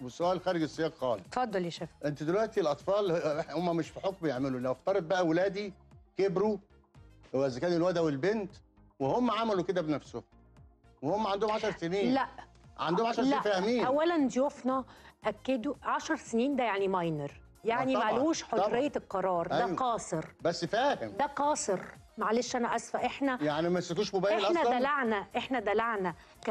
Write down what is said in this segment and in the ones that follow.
وسؤال خارج السياق خالص اتفضل يا شيف انت دلوقتي الاطفال هم مش في حكم يعملوا لو افترض بقى اولادي كبروا واذا كان الواد او البنت وهم عملوا كده بنفسهم وهم عندهم 10 سنين لا عندهم 10 سنين لا فاهمين اولا ضيوفنا اكدوا 10 سنين ده يعني ماينر يعني آه طبعاً، معلوش طبعاً. حريه القرار ده أيوة. قاصر بس فاهم ده قاصر معلش انا اسفه احنا يعني ما مسكوش موبايل احنا اصلا دلعنا احنا دلعنا ك...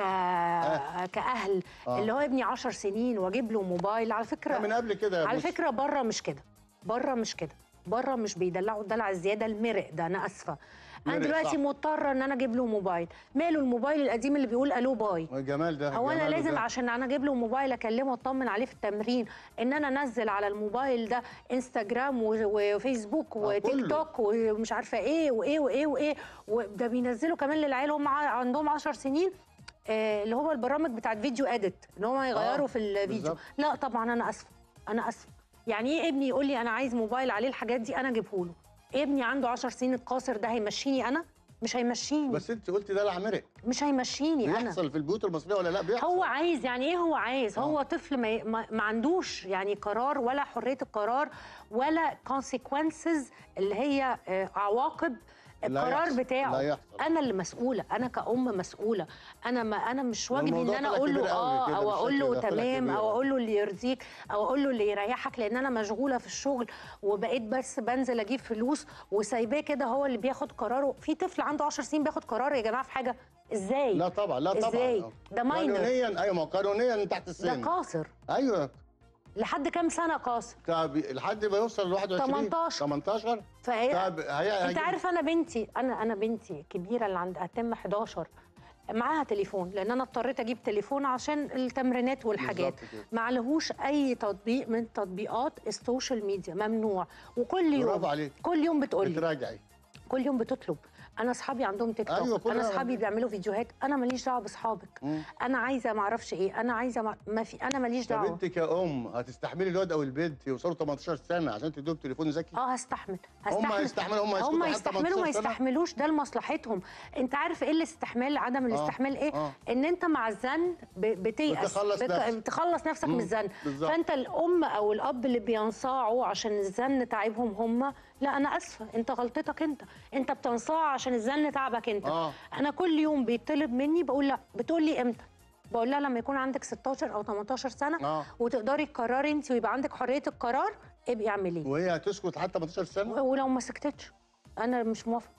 كاهل آه. اللي هو ابني 10 سنين واجيب له موبايل على فكره لا، من قبل كده يا على بص. فكره بره مش كده بره مش كده بره مش بيدلعوا الدلع الزياده المرق ده انا اسفه انا مرق، دلوقتي صح. مضطره ان انا اجيب له موبايل ماله الموبايل القديم اللي بيقول الو باي الجمال ده هو انا جماله لازم ده. عشان انا اجيب له موبايل اكلمه اطمن عليه في التمرين ان انا انزل على الموبايل ده انستجرام و- وفيسبوك وتيك كله. توك ومش عارفه ايه وايه وايه وايه وده بينزلوا كمان للعيال هم ع- عندهم 10 سنين آه، اللي هو البرامج بتاعت فيديو اديت ان هم يغيروا آه، في الفيديو بالظبط. لا طبعا انا اسفه انا اسفه يعني ايه ابني يقول لي انا عايز موبايل عليه الحاجات دي انا اجيبه له ابني عنده 10 سنين القاصر ده هيمشيني انا مش هيمشيني بس انت قلت ده مرق مش هيمشيني انا بيحصل في البيوت المصريه ولا لا بيحصل هو عايز يعني ايه هو عايز آه. هو طفل ما, ما, ما عندوش يعني قرار ولا حريه القرار ولا consequences اللي هي آه، عواقب لا القرار يحصل، بتاعه لا يحصل. انا اللي مسؤوله انا كأم مسؤوله انا ما انا مش واجبي ان الموضوع انا طلع اقول كبير له قوي اه كده او اقول بالشكل له ده، طلع تمام كبير. او اقول له اللي يرضيك او اقول له اللي يريحك لان انا مشغوله في الشغل وبقيت بس بنزل اجيب فلوس وسايباه كده هو اللي بياخد قراره في طفل عنده 10 سنين بياخد قرار يا جماعه في حاجه ازاي لا طبعا لا طبعا إزاي؟ ده minor. قانونيا ايوه ما هو قانونيا تحت ده السن قاصر ايوه لحد كام سنه قاصر طب لحد ما يوصل ل 21 18. 18 فهي طب هي انت هيجيب- عارف انا بنتي انا انا بنتي كبيره اللي عندها تم 11 معاها تليفون لان انا اضطريت اجيب تليفون عشان التمرينات والحاجات بالظبط كده. ما عليهوش اي تطبيق من تطبيقات السوشيال ميديا ممنوع وكل يوم برافو عليك. كل يوم بتقول لي بتراجعي كل يوم بتطلب انا اصحابي عندهم تيك توك أيوة، كل انا يوم. اصحابي بيعملوا فيديوهات انا ماليش دعوه باصحابك مم. انا عايزه ما اعرفش ايه انا عايزه ما, ما في انا ماليش طب دعوه انت كأم هتستحملي الواد او البنت يوصلوا 18 سنه عشان تدوهم تليفون ذكي اه هستحمل هم هستحمل هيستحملوا هم هيسكتوا هم حتى يستحملوا 18 ما سنة؟ يستحملوش ده لمصلحتهم انت عارف ايه الاستحمال عدم الاستحمال ايه آه. ان انت مع الزن ب- بتيأس بتخلص نفسك. بتخلص نفسك من مم، الزن بالظبط. فانت الام او الاب اللي بينصاعوا عشان الزن تعبهم هم لا انا اسفه انت غلطتك انت انت بتنصاع عشان الزن تعبك انت آه. انا كل يوم بيطلب مني بقول لا بتقول لي امتى بقول لها لما يكون عندك 16 او 18 سنه آه. وتقدري تقرري انت ويبقى عندك حريه القرار ابقي اعمليه وهي هتسكت حتى 18 سنه ولو ما سكتتش انا مش موافقه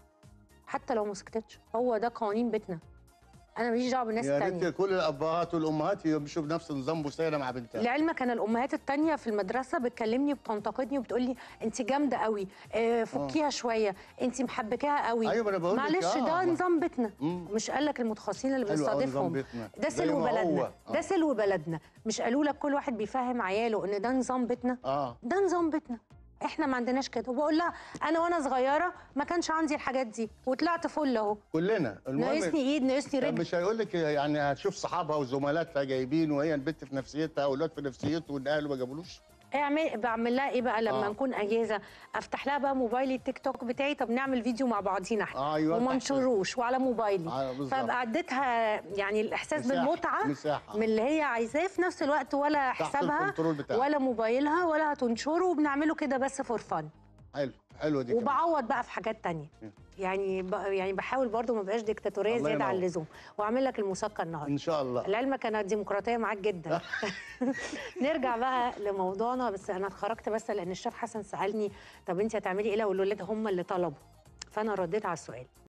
حتى لو ما سكتتش هو ده قوانين بيتنا انا ماليش دعوه بالناس يا التانية ريت كل الابهات والامهات يمشوا بنفس نظام بوسيله مع بنتها لعلمك انا الامهات التانية في المدرسه بتكلمني وبتنتقدني وبتقول لي انت جامده قوي آه، فكيها شويه انت محبكاها قوي أيوة، ما أنا بقول لك، معلش آه، ده ما- نظام بيتنا مم. مش قال لك المتخصصين اللي حلو أوي نظام بنستضيفهم بيتنا. ده زي سلو ما هو. بلدنا آه. ده سلو بلدنا مش قالوا لك كل واحد بيفهم عياله ان ده نظام بيتنا اه ده نظام بيتنا احنا ما عندناش كده وبقول لها انا وانا صغيره ما كانش عندي الحاجات دي وطلعت فل اهو كلنا ناقصني ايد ناقصني طب رجل مش هيقول لك يعني هتشوف صحابها وزملاتها جايبين وهي البنت في نفسيتها والواد في نفسيته والاهل ما جابولوش اعمل بعمل لها ايه بقى لما آه. نكون اجازه افتح لها بقى موبايلي التيك توك بتاعي طب نعمل فيديو مع بعضينا احنا أيوة، وما تحت. نشروش وعلى موبايلي آه، بالظبط. فابقى اديتها يعني الاحساس مساحة، بالمتعه مساحة. من اللي هي عايزاه في نفس الوقت ولا تحت حسابها الكنترول بتاعها. ولا موبايلها ولا هتنشره وبنعمله كده بس فور فن حلو حلوه دي كمان. وبعوض بقى في حاجات تانية يعني ب... يعني بحاول برضو ما بقاش ديكتاتوريه الله زياده عن ينور. اللزوم واعمل لك المسكر النهارده ان شاء الله لعلمك انا ديمقراطيه معاك جدا نرجع بقى لموضوعنا بس انا اتخرجت بس لان الشيف حسن سالني طب انت هتعملي ايه لو الولاد هم اللي طلبوا فانا رديت على السؤال